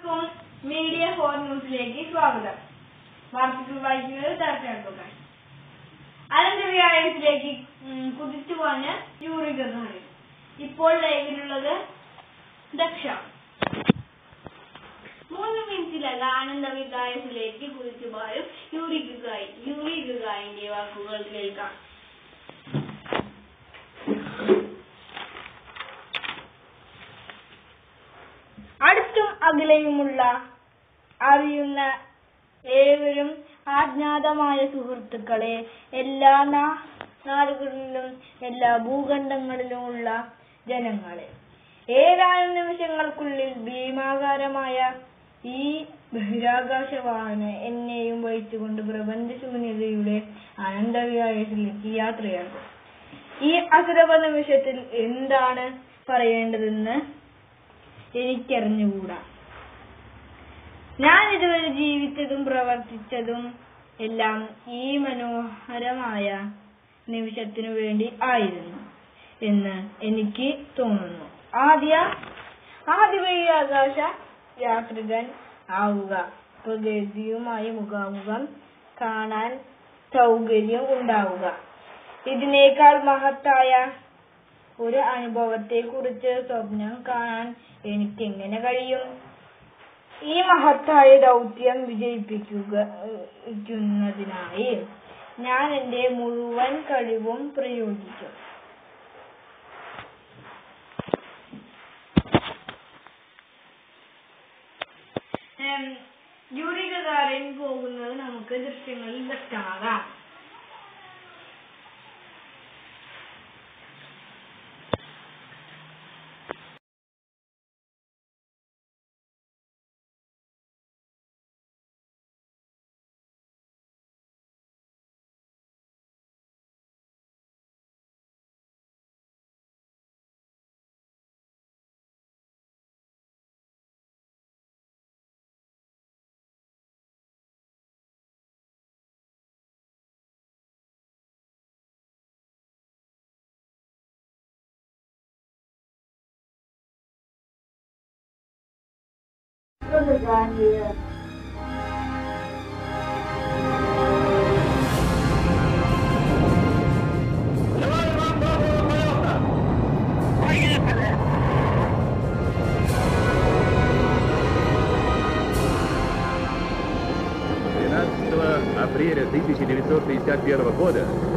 എല്ലാവർക്കും media for ന്യൂസിലേക്ക് സ്വാഗതം വാർത്തകൾ വായിക്കുന്നത് തരത്തിലെടുക്കുക അനന്തവികായത്തിലേക്ക് കുതിച്ചു പോഞ്ഞ യൂറി ഗർഹാണി ഇപ്പോൾ ലൈവിലുള്ളത് ദക്ഷ മൂന്ന് മിനിറ്റിലല്ല ആനന്ദ വികായത്തിലേക്ക് കുതിച്ചു പോയും യൂറി ഗുഗായി യൂറി ഗുഗായിന്റെ വാക്കുകൾ കേൾക്കാം അടുത്തും അകലെയുമുള്ള അറിയുന്ന ഏവരും അജ്ഞാതമായ സുഹൃത്തുക്കളെ എല്ലാ നാ- നാടുകളിലും എല്ലാ ഭൂഖണ്ഡങ്ങളിലുമുള്ള ജനങ്ങളെ ഏതാനും നിമിഷങ്ങൾക്കുള്ളിൽ ഭീമാകാരമായ ഈ ബഹിരാകാശവാഹന എന്നെയും വഹിച്ചുകൊണ്ട് പ്രപഞ്ച ശൂന്യതയുടെ അനന്തവികായത്തിലേക്ക് യാത്രയാണ് ഈ അസുരഭ നിമിഷത്തിൽ എന്താണ് പറയേണ്ടതെന്ന് എനിക്കറിഞ്ഞുകൂടാ ഞാൻ ഇതുവരെ ജീവിച്ചതും പ്രവർത്തിച്ചതും എല്ലാം ഈ മനോഹരമായ നിമിഷത്തിനു വേണ്ടി ആയിരുന്നു എന്ന് എനിക്ക് തോന്നുന്നു ആദ്യ ആദ്യ ബഹിരാകാശ യാത്രികൻ ആവുക പ്രകൃതിയുമായി മുഖാമുഖം കാണാൻ സൗകര്യം ഉണ്ടാവുക ഇതിനേക്കാൾ മഹത്തായ ഒരു അനുഭവത്തെ കുറിച്ച് സ്വപ്നം കാണാൻ എനിക്ക് എങ്ങനെ കഴിയും ഈ മഹത്തായ ദൗത്യം വിജയിപ്പിക്കുക ക്കുന്നതിനായി ഞാൻ എന്റെ മുഴുവൻ കഴിവും പ്രയോഗിക്കും യൂറി ഗഗാറിൻ പോകുന്നത് നമുക്ക് ദൃശ്യങ്ങളിൽ വ്യക്തമാകാം апреля 1961 года